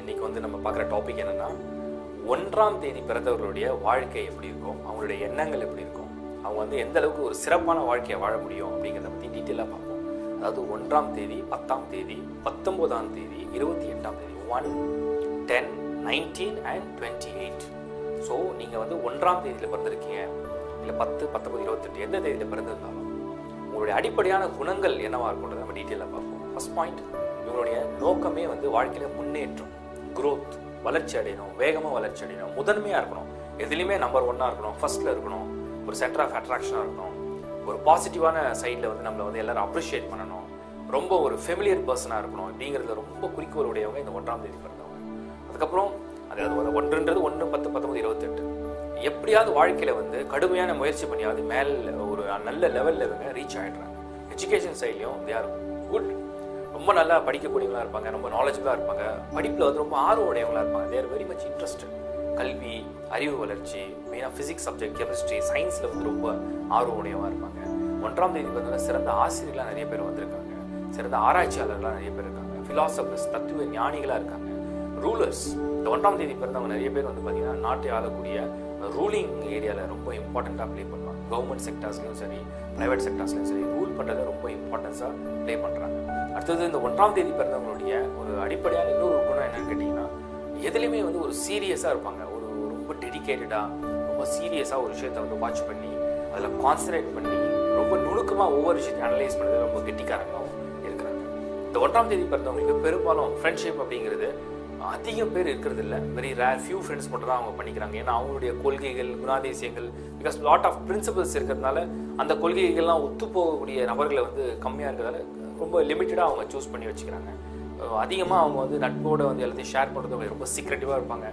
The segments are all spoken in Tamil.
இன்னைக்கு வந்து நம்ம பார்க்குற டாபிக் என்னன்னா ஒன்றாம் தேதி பிறந்தவர்களுடைய வாழ்க்கை எப்படி இருக்கும் அவங்களுடைய எண்ணங்கள் எப்படி இருக்கும் அவங்க வந்து எந்த அளவுக்கு ஒரு சிறப்பான வாழ்க்கையை வாழ முடியும் அப்படிங்கிறத பற்றி டீட்டெயிலாக பார்ப்போம் அதாவது ஒன்றாம் தேதி பத்தாம் தேதி பத்தொம்போதாம் தேதி இருபத்தி எட்டாம் தேதி one ten nineteen and twenty eight so நீங்கள் வந்து ஒன்றாம் தேதியில் பிறந்திருக்கீங்க இல்லை பத்து பத்தொம்பது இருபத்தெட்டு எந்த தேதியில் பிறந்திருந்தாலும் உங்களுடைய அடிப்படையான குணங்கள் என்னவா இருக்கும்ன்றத நம்ம டீட்டெயிலாக பார்ப்போம் ஃபர்ஸ்ட் பாயிண்ட் இவங்களுடைய நோக்கமே வந்து வாழ்க்கையில் முன்னேற்றம் growth வளர்ச்சி அடையணும் வேகமாக வளர்ச்சி அடையணும் முதன்மையாக இருக்கணும் எதுலேயுமே நம்பர் ஒன்னாக இருக்கணும் ஃபர்ஸ்ட்டில் இருக்கணும் ஒரு சென்டர் ஆஃப் அட்ராக்ஷனாக இருக்கணும் ஒரு பாசிட்டிவான சைடில் வந்து நம்மளை வந்து எல்லாரும் அப்ரிஷியேட் பண்ணணும் ரொம்ப ஒரு ஃபெமிலியர் பர்சனாக இருக்கணும் அப்படிங்கிறதுல ரொம்ப குறிக்கோள் உடையவங்க இந்த ஒன்றாம் தேதி பிறந்தவங்க அதுக்கப்புறம் அதாவது ஒரு ஒன்றுன்றது ஒன்று பத்து பத்தொம்பது இருபத்தெட்டு எப்படியாவது வாழ்க்கையில் வந்து கடுமையான முயற்சி பண்ணியாவது மேல் ஒரு நல்ல லெவலில் இவங்க ரீச் ஆகிடுறாங்க எஜுகேஷன் சைட்லையும் தே ஆர் குட் ரொம்ப நல்லா படிக்கக்கூடியவங்களா இருப்பாங்க ரொம்ப நாலேஜபிளாக இருப்பாங்க படிப்பில் வந்து ரொம்ப ஆர்வம் உடையவங்களா இருப்பாங்க தேர் வெரி மச் இன்ட்ரெஸ்டட் கல்வி அறிவு வளர்ச்சி மெயினாக ஃபிசிக்ஸ் சப்ஜெக்ட் கெமிஸ்ட்ரி சயின்ஸில் வந்து ரொம்ப ஆர்வம் உடையவா இருப்பாங்க ஒன்றாம் தேதி பார்த்தீங்கன்னா சிறந்த ஆசிரியர்களாக நிறைய பேர் வந்திருக்காங்க சிறந்த ஆராய்ச்சியாளர்களாக நிறைய பேர் இருக்காங்க ஃபிலாசபர்ஸ் தத்துவ ஞானிகளாக இருக்காங்க ரூலர்ஸ் இந்த ஒன்றாம் தேதி பிறந்தவங்க நிறைய பேர் வந்து பார்த்தீங்கன்னா நாட்டை ஆளக்கூடிய ரூலிங் ஏரியாவில் ரொம்ப இம்பார்ட்டண்ட்டாக ப்ளே பண்ணுவாங்க கவர்மெண்ட் செக்டர்ஸ்லையும் சரி ப்ரைவேட் செக்டர்ஸ்லையும் சரி ரூல் பண்ணுறதை ரொம்ப இம்பார்ட்டன்ஸாக ப்ளே பண்ணுறாங்க அடுத்தது இந்த ஒன்றாம் தேதி பிறந்தவங்களுடைய ஒரு அடிப்படையான இன்னொரு குணம் என்னன்னு கேட்டிங்கன்னா எதுலேயுமே வந்து ஒரு சீரியஸாக இருப்பாங்க ஒரு ரொம்ப டெடிக்கேட்டடாக ரொம்ப சீரியஸாக ஒரு விஷயத்தை வந்து வாட்ச் பண்ணி அதில் கான்சன்ட்ரேட் பண்ணி ரொம்ப நுணுக்கமாக ஒவ்வொரு விஷயத்தையும் அனலைஸ் பண்ணுறது ரொம்ப கெட்டிக்காரங்களாகவும் இருக்கிறாங்க இந்த ஒன்றாம் தேதி பிறந்தவங்களுக்கு பெரும்பாலும் ஃப்ரெண்ட்ஷிப் அப்படிங்கிறது அதிகம் பேர் இருக்கிறது இல்லை வெரி ரேர் ஃபியூ ஃப்ரெண்ட்ஸ் மட்டும் தான் அவங்க பண்ணிக்கிறாங்க ஏன்னா அவங்களுடைய கொள்கைகள் குணாதிசயங்கள் பிகாஸ் லாட் ஆஃப் பிரின்சிபல்ஸ் இருக்கிறதுனால அந்த கொள்கைகள்லாம் ஒத்து போகக்கூடிய நபர்களை வந்து கம்மியாக இருக்கிறதால ரொம்ப லிமிட்டடாக அவங்க சூஸ் பண்ணி வச்சுக்கிறாங்க அதிகமாக அவங்க வந்து நட்போட வந்து எல்லாத்தையும் ஷேர் பண்ணுறது ரொம்ப சீக்ரெட்டிவாக இருப்பாங்க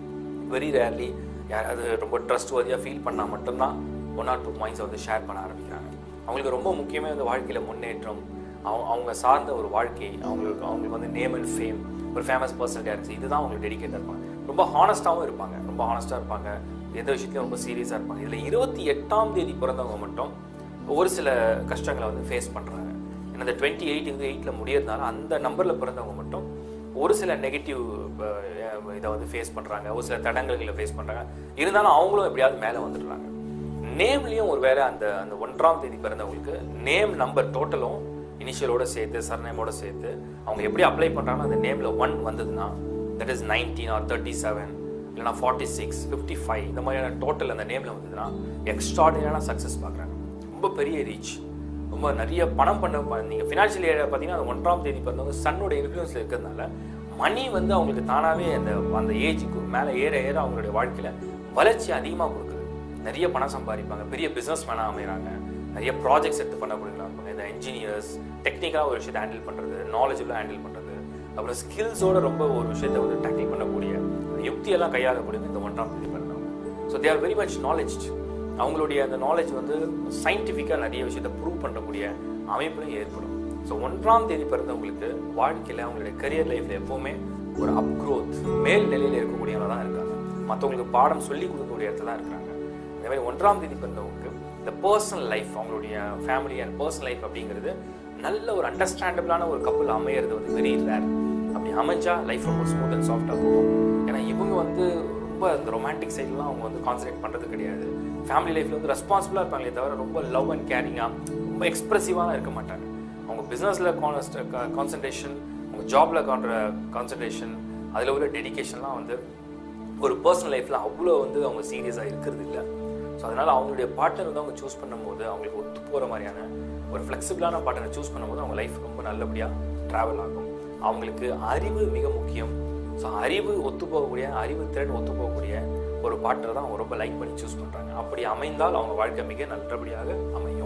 வெரி ரேர்லி யாராவது ரொம்ப ட்ரஸ்ட் வரியாக ஃபீல் பண்ணால் மட்டும்தான் ஒன் ஆர் டூ பாயிண்ட்ஸை வந்து ஷேர் பண்ண ஆரம்பிக்கிறாங்க அவங்களுக்கு ரொம்ப முக்கியமே வந்து வாழ்க்கையில் முன்னேற்றம் அவங்க அவங்க சார்ந்த ஒரு வாழ்க்கை அவங்களுக்கு அவங்களுக்கு வந்து நேம் அண்ட் ஃபேம் ஒரு ஃபேமஸ் பர்சனாலிட்டியாக இருக்குது இதுதான் அவங்களுக்கு டெடிக்கேட்டாக இருப்பாங்க ரொம்ப ஹானஸ்ட்டாகவும் இருப்பாங்க ரொம்ப ஹானஸ்ட்டாக இருப்பாங்க எந்த விஷயத்தையும் ரொம்ப சீரியஸாக இருப்பாங்க இதில் இருபத்தி எட்டாம் தேதி பிறந்தவங்க மட்டும் ஒரு சில கஷ்டங்களை வந்து ஃபேஸ் பண்ணுறாங்க ஏன்னா இந்த டுவெண்ட்டி எயிட் இது எயிட்டில் முடியறதுனால அந்த நம்பரில் பிறந்தவங்க மட்டும் ஒரு சில நெகட்டிவ் இதை வந்து ஃபேஸ் பண்ணுறாங்க ஒரு சில தடங்கல்களை ஃபேஸ் பண்ணுறாங்க இருந்தாலும் அவங்களும் எப்படியாவது மேலே வந்துடுறாங்க நேம்லேயும் ஒரு வேளை அந்த அந்த ஒன்றாம் தேதி பிறந்தவங்களுக்கு நேம் நம்பர் டோட்டலும் இனிஷியலோட சேர்த்து சர்நேமோட சேர்த்து அவங்க எப்படி அப்ளை பண்ணுறாங்கன்னா அந்த நேமில் ஒன் வந்ததுன்னா that is nineteen or thirty seven இல்லைனா ஃபார்ட்டி சிக்ஸ் ஃபிஃப்டி ஃபைவ் இந்த மாதிரியான டோட்டல் அந்த நேமில் வந்ததுன்னா எக்ஸ்ட்ராடினரியான சக்ஸஸ் பார்க்குறாங்க ரொம்ப பெரிய ரீச் ரொம்ப நிறைய பணம் பண்ண நீங்கள் ஃபினான்ஷியல் ஏரியா பார்த்தீங்கன்னா அந்த ஒன்றாம் தேதி பிறந்தவங்க சன்னோட இன்ஃப்ளூயன்ஸில் இருக்கிறதுனால மணி வந்து அவங்களுக்கு தானாகவே அந்த அந்த ஏஜுக்கு மேலே ஏற ஏற அவங்களுடைய வாழ்க்கையில் வளர்ச்சி அதிகமாக கொடுக்குது நிறைய பணம் சம்பாதிப்பாங்க பெரிய பிஸ்னஸ் மேனாக அமைகிறாங்க நிறைய ப்ராஜெக்ட்ஸ் எடுத்து பண்ணக்கூடியவங்களா இருப்பாங்க இந்த இன்ஜினியர்ஸ் டெக்னிக்கலாக ஒரு விஷயத்தை ஹேண்டில் பண்ணுறது நாலேஜபிளாக ஹேண்டில் பண்ணுறது அப்புறம் ஸ்கில்ஸோட ரொம்ப ஒரு விஷயத்தை வந்து டேக்கிள் பண்ணக்கூடிய யுக்தியெல்லாம் கையாளக்கூடிய இந்த ஒன்றாம் தேதி பிறந்தவங்க so they are very much knowledge அவங்களுடைய அந்த நாலேஜ் வந்து சயின்டிஃபிக்காக நிறைய விஷயத்தை ப்ரூவ் பண்ணக்கூடிய அமைப்புலையும் ஏற்படும் ஸோ ஒன்றாம் தேதி பிறந்தவங்களுக்கு வாழ்க்கையில் அவங்களுடைய கரியர் லைஃப்பில் எப்போவுமே ஒரு அப்க்ரோத் மேல் நிலையில் இருக்கக்கூடியவங்க தான் இருக்காங்க மற்றவங்களுக்கு பாடம் சொல்லி கொடுக்கக்கூடிய இடத்துல தான் இருக்கிறாங்க அதே மாதிரி ஒன்றாம் தேதி பிறந்தவங்களுக்கு இந்த பர்சனல் லைஃப் அவங்களுடைய ஃபேமிலி அண்ட் பர்சனல் லைஃப் அப்படிங்கிறது நல்ல ஒரு அண்டர்ஸ்டாண்டபிளான ஒரு கப்பல் அமையிறது வந்து வெரி ரேர் அப்படி அமைஞ்சா லைஃப் ரொம்ப ஸ்மூத் அண்ட் சாஃப்டாக போகும் ஏன்னா இவங்க வந்து ரொம்ப அந்த ரொமான்டிக் சைட்லாம் அவங்க வந்து கான்சன்ட்ரேட் பண்ணுறது கிடையாது ஃபேமிலி லைஃப்பில் வந்து ரெஸ்பான்சிபிளாக இருப்பாங்களே தவிர ரொம்ப லவ் அண்ட் கேரிங்காக ரொம்ப எக்ஸ்ப்ரெசிவாக இருக்க மாட்டாங்க அவங்க பிஸ்னஸில் கான்சன்ட்ரேஷன் அவங்க ஜாபில் காண்ற கான்சன்ட்ரேஷன் அதில் உள்ள டெடிக்கேஷன்லாம் வந்து ஒரு பர்சனல் லைஃப்பில் அவ்வளோ வந்து அவங்க சீரியஸாக இருக்கிறது இல்லை ஸோ அதனால் அவங்களுடைய பார்ட்னர் வந்து அவங்க சூஸ் பண்ணும்போது அவங்களுக்கு ஒத்து போகிற மாதிரியான ஒரு ஃப்ளெக்சிபிளான பார்ட்னரை சூஸ் பண்ணும்போது அவங்க லைஃப் ரொம்ப நல்லபடியாக ட்ராவல் ஆகும் அவங்களுக்கு அறிவு மிக முக்கியம் ஸோ அறிவு ஒத்து போகக்கூடிய அறிவு திறன் ஒத்து போகக்கூடிய ஒரு பார்ட்னர் தான் அவங்க ரொம்ப லைக் பண்ணி சூஸ் பண்ணுறாங்க அப்படி அமைந்தால் அவங்க வாழ்க்கை மிக நல்லபடியாக அமையும்